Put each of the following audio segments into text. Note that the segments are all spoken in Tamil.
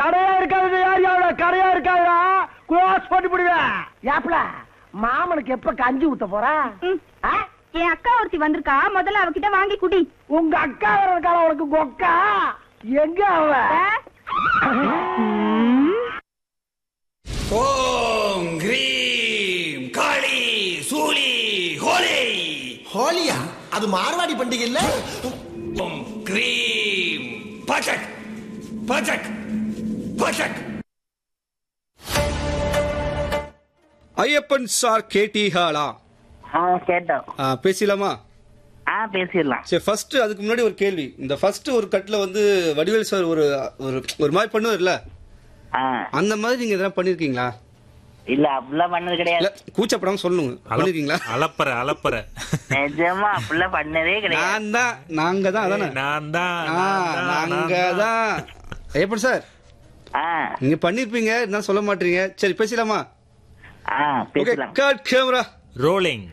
கடையா இருக்காது யார் யாரோட கடையா இருக்காதா க்ளோஸ் பண்ணி விடுவேன் யாப்ல மாமனுக்கு எப்ப கஞ்சி ஊத்த போறா ம். ஆ? என் அக்கா ஒருத்தி வந்திருக்கா முதல்ல அவகிட்ட வாங்கி குடி உங்க அக்கா வரக்கால உனக்கு கொக்கா எங்க அவ ஓம் கிரீம் காளி சூலி ஹோலி ஹோலியா அது மார்வாடி பண்டிகை இல்ல ஓம் கிரீம் பச்சக் பச்சக் பச்சக் ஐயப்பன் சார் கேடி ஹாலா ஆ கேட்டோம் ஆ, பேசலாமா ஆ பேசிடலாம் சரி ஃபர்ஸ்ட் அதுக்கு முன்னாடி ஒரு கேள்வி இந்த ஃபர்ஸ்ட் ஒரு கட்ல வந்து வடிவேல் சார் ஒரு ஒரு ஒரு மாதிரி பண்ணுவார்ல ஆ அந்த மாதிரி நீங்க எதனா பண்ணிருக்கீங்களா இல்ல அப்படிலாம் பண்ணது இல்ல கிடையாது கூச்சப்படாம சொல்லணுங்க பண்ணிருக்கீங்களா அலப்பற அலப்பற நிஜமா அப்படிலாம் பண்ணதே கிடையாது நான் தான் நாங்க தான் அதானே நான் தான் ஆ, நாங்க தான் ஐயப்பன் சார் ஆ நீங்க பண்ணிருப்பீங்க என்ன சொல்ல மாட்டீங்க சரி பேசலாமா ஆ ஓகே பேசலாம் கட் கேமரா ரோலிங்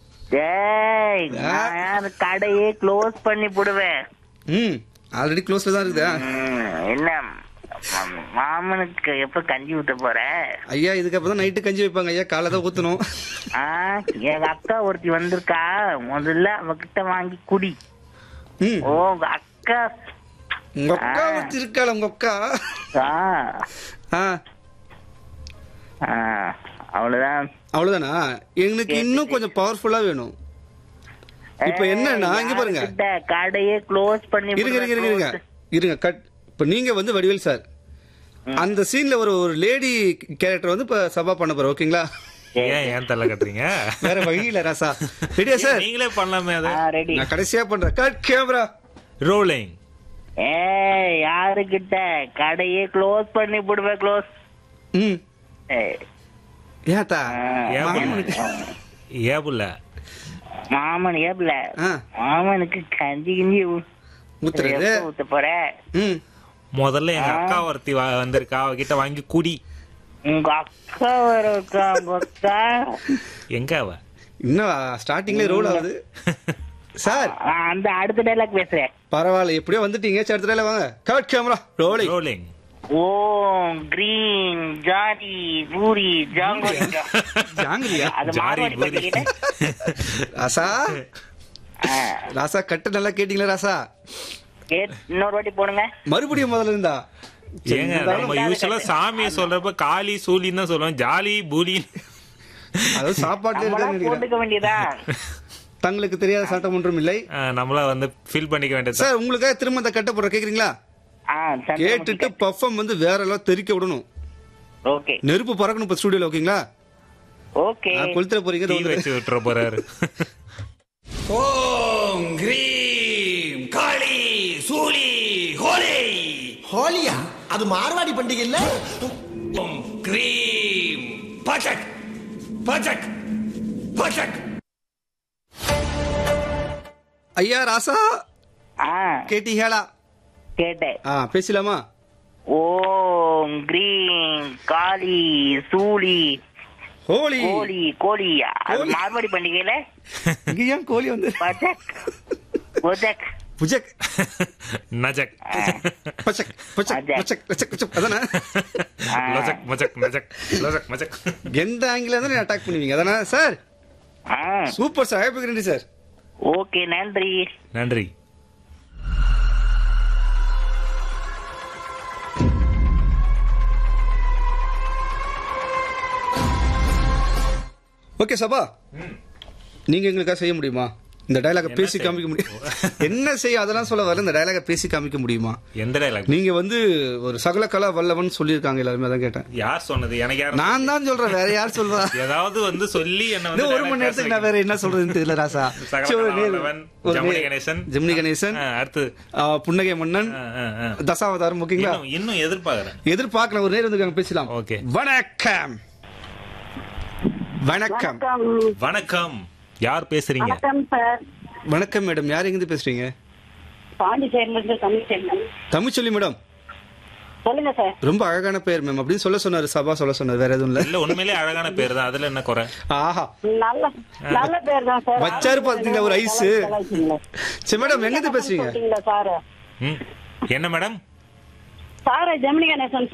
டேய் நான் கடையே க்ளோஸ் பண்ணி போடுவேன் ம் ஆல்ரெடி க்ளோஸ்ல தான் இருக்குதா ம், என்ன மா- மாமனுக்கு எப்ப கஞ்சி ஊத்த போற ஐயா இதுக்கப்புறம் தான் நைட்டு கஞ்சி வைப்பாங்க ஐயா காலை தான் ஊத்தணும் ஆ எங்க அக்கா ஒருத்தி வந்திருக்கா முதல்ல அவகிட்ட வாங்கி குடி ம் ஓ உங்க அக்கா உங்க அக்கா ஒருத்தி இருக்காள் உங்க அக்கா ஆ ஆ ஆ, அவ்வளவுதான் அவ்வளவுதானா எங்களுக்கு இன்னும் கொஞ்சம் பவர்ஃபுல்லா வேணும் இப்ப என்னன்னா இங்க பாருங்க யாருக்கிட்ட கடையே க்ளோஸ் பண்ணி இருங்க இருங்க இருங்க இருங்க இருங்க கட் இப்ப நீங்க வந்து வடிவேல் சார் அந்த சீன்ல ஒரு ஒரு லேடி கேரக்டர் வந்து இப்ப சபா பண்ண போறோம் ஓகேங்களா ஏன் ஏன் தலை கட்டுறீங்க வேற வழி இல்ல ராசா ரெடியா சார் நீங்களே பண்ணலாமே அது ரெடி நான் கடைசியா பண்றேன் கட் கேமரா ரோலிங் ஏய் யாருக்கிட்ட கடையே க்ளோஸ் பண்ணி போடுவேன் க்ளோஸ் ம் ஏத்தா ஏன் புள்ள? ஏன் புள்ள மாமன் ஏப்ல ஆ. மாமனுக்கு கஞ்சி கிஞ்சி ஊ- ஊத்துறது எப்ப ஊத்த போற ம் முதல்ல எங்க அக்கா ஒருத்தி வ- வந்திருக்கா அவகிட்ட வாங்கி குடி உங்க அக்கா வரக்கா உங்க அக்கா எங்க அவ இன்னும் ஸ்டார்டிங்ல ரோல் ஆகுது சார் நான் அந்த அடுத்த டைலாக் பேசுறேன் பரவாயில்ல எப்படியோ வந்துட்டீங்க சரி அடுத்த dialogue வாங்க கட் கேமரா ரோலிங் ரோலிங் ஓம் கிரீன் ஜாதி பூரி ஜாங்கோரி ஜாங்கிரியா அது ஜாரி மார்வாடி பூரி. பண்டிகையில ராசா ராசா கட்டு நல்லா கேட்டீங்களா ராசா கேட் இன்னொரு வாட்டி போடுங்க மறுபடியும் முதல்ல இருந்தா சரி, ஏங்க இருந்தாலும் நம்ம யூஸ்வலா சாமியை சொல்றப்ப காளி சூலின்னு தான் சொல்லுவோம் ஜாலி பூலி அதாவது சாப்பாட்டுல நம்மளா இருக்கான்னு நினைக்கிறேன் போட்டுக்க வேண்டியதான் தங்களுக்கு தெரியாத சட்டம் ஒன்றும் இல்லை நம்மளா வந்து ஃபீல் பண்ணிக்க வேண்டியது சார் உங்களுக்காக திரும்ப அந்த கட்ட போடுற கேக்குறீங்களா ஆ சரி, கேட்டுட்டு பர்ஃபார்ம் வந்து வேற எல்லாம் தெரிக்க விடணும் ஓகே நெருப்பு பறக்கணும் இப்ப ஸ்டுடியோல ஓகேங்களா ஓகே நான் கொளுத்துற போறீங்க தீ இதோ வந்துரு. வச்சு விட்டுற போறாரு ஓம் கிரீம் காளி சூலி ஹோலி ஹோலியா அது மார்வாடி பண்டிகை இல்ல ஓம் கிரீம் பச்சக் பச்சக் பச்சக் ஐயா ராசா ஆ கேட்டீங்களா கேட்டேன் ஆ பேசலாமா ஓம் கிரீன் காளி சூலி ஹோலி கோழி கோழி அது கோழி. மார்வாடி பண்டிகையில இங்க ஏன் கோழி வந்து பஜக் பஜக் புஜக் நஜக் பச்சக் பச்சக் அஜக். பச்சக் பச்சக் பச்சக் அதானே லொஜக் மஜக் நஜக் லொஜக் மஜக் எந்த ஆங்கில இருந்தாலும் அட்டாக் பண்ணுவீங்க அதானே சார் ஆ சூப்பர் சார் ஹாப்பி நன்றி சார் ஓகே நன்றி நன்றி ஓகே சபா நீங்க எங்களுக்காக செய்ய முடியுமா இந்த டயலாக பேசி காமிக்க முடியும் என்ன செய்ய அதெல்லாம் சொல்ல வரல இந்த டயலாக பேசி காமிக்க முடியுமா எந்த டைலாக் நீங்க வந்து ஒரு சகல கலா வல்லவன் சொல்லியிருக்காங்க எல்லாருமே அதான் கேட்டேன் யார் சொன்னது எனக்கு யார் நான் தான் சொல்றேன் வேற யார் சொல்வா ஏதாவது வந்து சொல்லி என்ன இன்னும் வந்து ஒரு மணி dialogue நேரத்துக்கு பேச நான் வேற என்ன சொல்றதுன்னு தெரியல ராசா சகல சரி, ஒரு கலா நேர்- வல்லவன், ஒரு ஜெமினி நேர்- கணேசன். ஜெமினி கணேசன் ஆ, அடுத்து ஆ, புன்னகை மன்னன் ஆ, ஆ, ஆ. தசாவதாரம் ஓகேங்களா இன்னும் இன்னும் எதிர்பார்க்கறேன் எதிர்பார்க்கல ஒரு நேரம் வந்து பேசலாம் ஓகே. வணக்கம் வணக்கம் வணக்கம் யார் பேசுறீங்க வணக்கம் சார் வணக்கம் மேடம் யார் எங்கிருந்து பேசுறீங்க பாண்டிச்சேரியில இருந்து தமிழ் செல்வன் தமிழ்ச்சொல்லி மேடம் சொல்லுங்க சார் ரொம்ப அழகான பேர் மேம் அப்படின்னு சொல்ல சொன்னாரு சபா சொல்ல சொன்னாரு வேற எதுவும் இல்ல இல்ல உண்மையிலே அழகான பேர் தான் அதுல என்ன குறை ஆஹா நல்ல நல்ல பேர் தான் சார் வச்சாரு பாத்தீங்களா ஒரு ஐஸ் கலாய்ச்சிங்களே. சரி மேடம் எங்க இருந்து பேசுறீங்க சொல்லிட்டீங்களா சார் ம். என்ன மேடம் சார் ஜெமினி கணேசன்